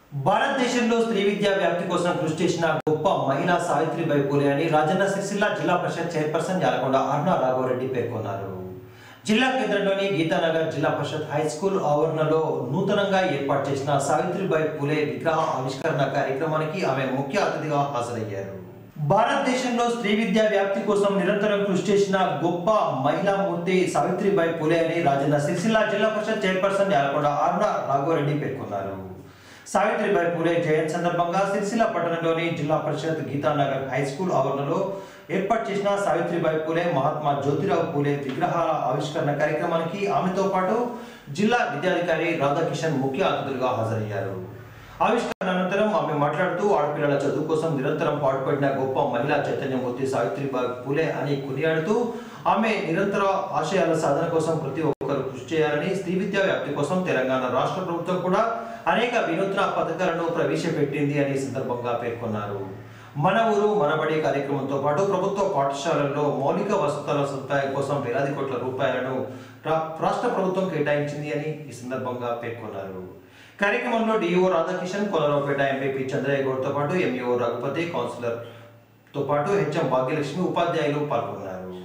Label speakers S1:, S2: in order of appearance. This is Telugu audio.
S1: భారతదేశంలో స్త్రీ విద్యా వ్యాప్తి కోసం కృషి చేసిన గొప్ప మహిళా సావిత్రిబాయి పూలే అని రాజన్న సిరిసిల్ల జిల్లా పరిషత్ చైర్పర్సన్ యాలకొండ అరుణ రాఘవరెడ్డి పేర్కొన్నారు జిల్లా కేంద్రంలోని గీతానగర్ జిల్లా పరిషత్ హై స్కూల్ ఆవరణలో నూతనంగా ఏర్పాటు చేసిన సావిత్రిబాయి పూలే విగ్రహ ఆవిష్కరణ కార్యక్రమానికి ఆమె ముఖ్య అతిథిగా హాజరయ్యారు భారతదేశంలో స్త్రీ విద్యా వ్యాప్తి కోసం నిరంతరం కృషి చేసిన గొప్ప మహిళా మూర్తి సావిత్రిబాయి పూలే అని రాజన్న సిరిసిల్ల జిల్లా పరిషత్ చైర్పర్సన్ యాలకొండ అరుణ రాఘవరెడ్డి పేర్కొన్నారు సావిత్రిబాయి పూలే జయంతి సందర్భంగా సిరిసిల్ల పట్టణంలోని జిల్లా పరిషత్ గీతానగర్ హై స్కూల్ ఆవరణలో ఏర్పాటు చేసిన సావిత్రిబాయి పూలే మహాత్మా జ్యోతిరావు పూలే విగ్రహాల ఆవిష్కరణ కార్యక్రమానికి ఆమెతో పాటు జిల్లా విద్యాధికారి రాధాకిషన్ ముఖ్య అతిథులుగా హాజరయ్యారు ఆవిష్కరణ అనంతరం ఆమె మాట్లాడుతూ ఆడపిల్లల చదువు కోసం నిరంతరం పాటుపడిన గొప్ప మహిళా చైతన్యమూర్తి సావిత్రిబాయి పూలే అని కొనియాడుతూ ఆమె నిరంతర ఆశయాల సాధన కోసం ప్రతి ఒక్కరు కృషి చేయాలని స్త్రీ విద్యా వ్యాప్తి కోసం తెలంగాణ రాష్ట్ర ప్రభుత్వం కూడా అనేక వినూత్న పథకాలను ప్రవేశపెట్టింది అని ఈ సందర్భంగా పేర్కొన్నారు మన ఊరు మనబడి కార్యక్రమంతో పాటు ప్రభుత్వ పాఠశాలల్లో మౌలిక వసతుల సదుపాయం కోసం వేలాది కోట్ల రూపాయలను రా- రాష్ట్ర ప్రభుత్వం కేటాయించింది అని ఈ సందర్భంగా పేర్కొన్నారు కార్యక్రమంలో డిఓ రాధాకిషన్ కొలరావుపేట ఎంపీపీ చంద్రయ్య గౌడ్తో పాటు ఎంఈఓ రఘుపతి కౌన్సిలర్ తో పాటు హెచ్ఎం భాగ్యలక్ష్మి ఉపాధ్యాయులు పాల్గొన్నారు